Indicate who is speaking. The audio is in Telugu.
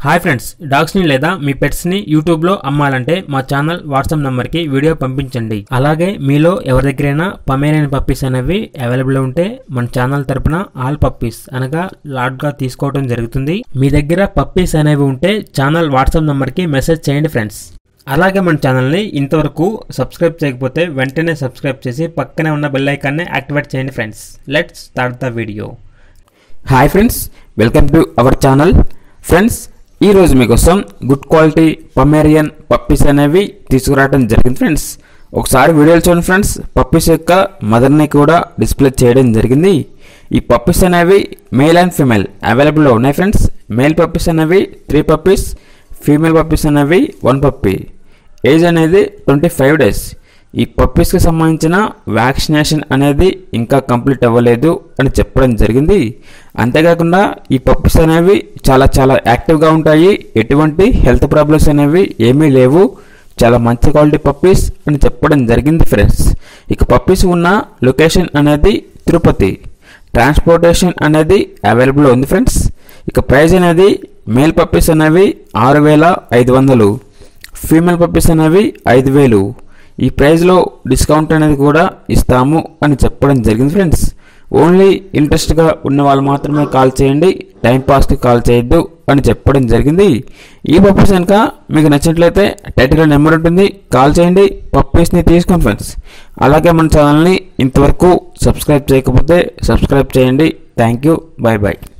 Speaker 1: హాయ్ ఫ్రెండ్స్ డాగ్స్ని లేదా మీ పెట్స్ని యూట్యూబ్లో అమ్మాలంటే మా ఛానల్ వాట్సాప్ నెంబర్కి వీడియో పంపించండి అలాగే మీలో ఎవరి దగ్గరైనా పమేరియన్ పప్పీస్ అనేవి అవైలబుల్ ఉంటే మన ఛానల్ తరపున ఆల్ పప్పీస్ అనగా లాట్గా తీసుకోవడం జరుగుతుంది మీ దగ్గర పప్పీస్ అనేవి ఉంటే ఛానల్ వాట్సాప్ నెంబర్కి మెసేజ్ చేయండి ఫ్రెండ్స్ అలాగే మన ఛానల్ని ఇంతవరకు సబ్స్క్రైబ్ చేయకపోతే వెంటనే సబ్స్క్రైబ్ చేసి పక్కనే ఉన్న బెల్ ఐకాన్ని యాక్టివేట్ చేయండి friends let's start the video
Speaker 2: hi friends welcome to our channel friends ఈరోజు మీకోసం గుడ్ క్వాలిటీ పమేరియన్ పప్పీస్ అనేవి తీసుకురావడం జరిగింది ఫ్రెండ్స్ ఒకసారి వీడియోలు చూడండి ఫ్రెండ్స్ పప్పీస్ యొక్క మదర్ని కూడా డిస్ప్లే చేయడం జరిగింది ఈ పప్పీస్ అనేవి మేల్ అండ్ ఫీమేల్ అవైలబుల్లో ఉన్నాయి ఫ్రెండ్స్ మేల్ పప్పీస్ అనేవి త్రీ పప్పీస్ ఫీమేల్ పప్పీస్ అనేవి వన్ పప్పీ ఏజ్ అనేది ట్వంటీ ఫైవ్ డేస్ ఈ పప్పీస్కి సంబంధించిన వ్యాక్సినేషన్ అనేది ఇంకా కంప్లీట్ అవ్వలేదు అని చెప్పడం జరిగింది అంతేకాకుండా ఈ పప్పీస్ అనేవి చాలా చాలా యాక్టివ్గా ఉంటాయి ఎటువంటి హెల్త్ ప్రాబ్లమ్స్ అనేవి ఏమీ లేవు చాలా మంచి క్వాలిటీ పప్పీస్ అని చెప్పడం జరిగింది ఫ్రెండ్స్ ఇక పప్పీస్ ఉన్న లొకేషన్ అనేది తిరుపతి ట్రాన్స్పోర్టేషన్ అనేది అవైలబుల్ ఉంది ఫ్రెండ్స్ ఇక ప్రైస్ అనేది మేల్ పప్పీస్ అనేవి ఆరు వేల ఐదు వందలు ఫీమేల్ పప్పీస్ అనేవి ఐదు వేలు ఈ ప్రైస్లో డిస్కౌంట్ అనేది కూడా ఇస్తాము అని చెప్పడం జరిగింది ఫ్రెండ్స్ ఓన్లీ ఇంట్రెస్ట్గా ఉన్న వాళ్ళు మాత్రమే కాల్ చేయండి టైంపాస్కి కాల్ చేయొద్దు అని చెప్పడం జరిగింది ఈ పప్పీస్ కనుక మీకు నచ్చినట్లయితే టైటిల్లో నెంబర్ ఉంటుంది కాల్ చేయండి పప్పీస్ని తీసుకోండి ఫ్రెండ్స్ అలాగే మన ఛానల్ని ఇంతవరకు సబ్స్క్రైబ్ చేయకపోతే సబ్స్క్రైబ్ చేయండి థ్యాంక్ యూ బాయ్ బాయ్